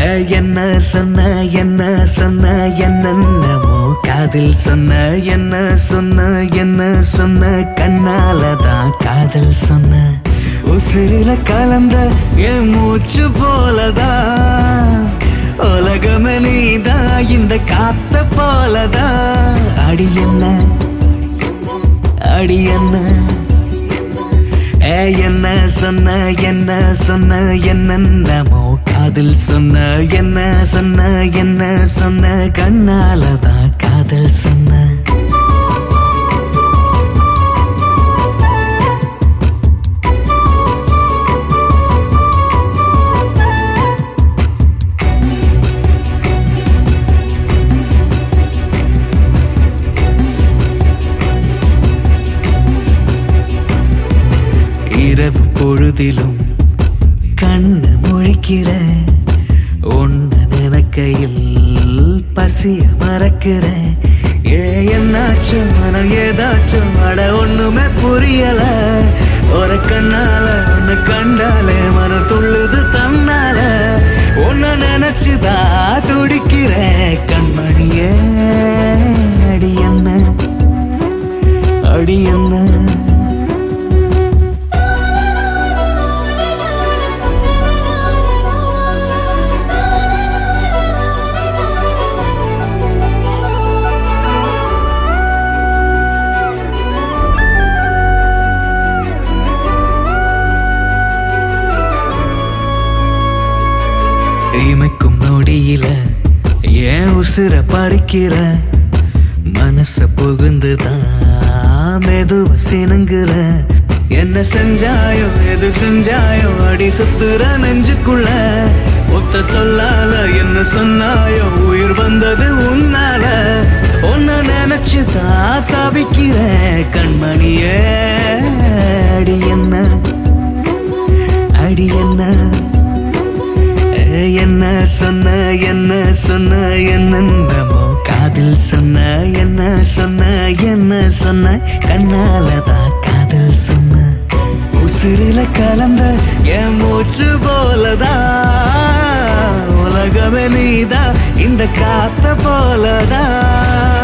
என்ன சொன்ன என்ன சொன்ன என்னென்னமோ காதில் சொன்ன என்ன சொன்ன என்ன சொன்ன கண்ணால தான் காதல் சொன்ன உசிரில கலந்த என் மூச்சு போலதான் உலகமே நீதான் இந்த காத்த போலதான் அடி என்ன அடி என்ன ஏ என்ன சொன்ன என்ன சொன்ன என்னென்னமோ காதல் சொன்ன என்ன சொன்ன என்ன சொன்ன கண்ணால தான் காதல் சொன்ன இரவு பொழுதிலும் கண்ணு முழிக்கிற ஒன்னு நினைக்கையில் பசிய மறக்கிற ஏ என்னாச்சும் மனம் ஏதாச்சும் அட ஒண்ணுமே புரியல ஒரு கண்ணால ஒன்னு கண்டாலே மனம் துள்ளுது தன்னால ஒன்னு நினைச்சுதா துடிக்கிற கண்மணியே அடி என்ன அடி என்ன இமைக்கும் நொடியில ஏன் உசுர பறிக்கிற மனச புகுந்துதான் மெதுவ சினுங்குற என்ன செஞ்சாயோ எது செஞ்சாயோ அடி சுத்துற நெஞ்சுக்குள்ள ஒத்த சொல்லால என்ன சொன்னாயோ உயிர் வந்தது உன்னால ஒன்னு நினைச்சுதான் தவிக்கிற கண்மணியே அடி என்ன அடி என்ன என்ன சொன்ன என்ன சொன்ன என்னென்னமோ காதில் சொன்ன என்ன சொன்ன என்ன சொன்ன கண்ணாலதான் காதல் சொன்ன உசிரில கலந்த என் மூச்சு போலதா உலகமே நீதா இந்த காத்த போலதா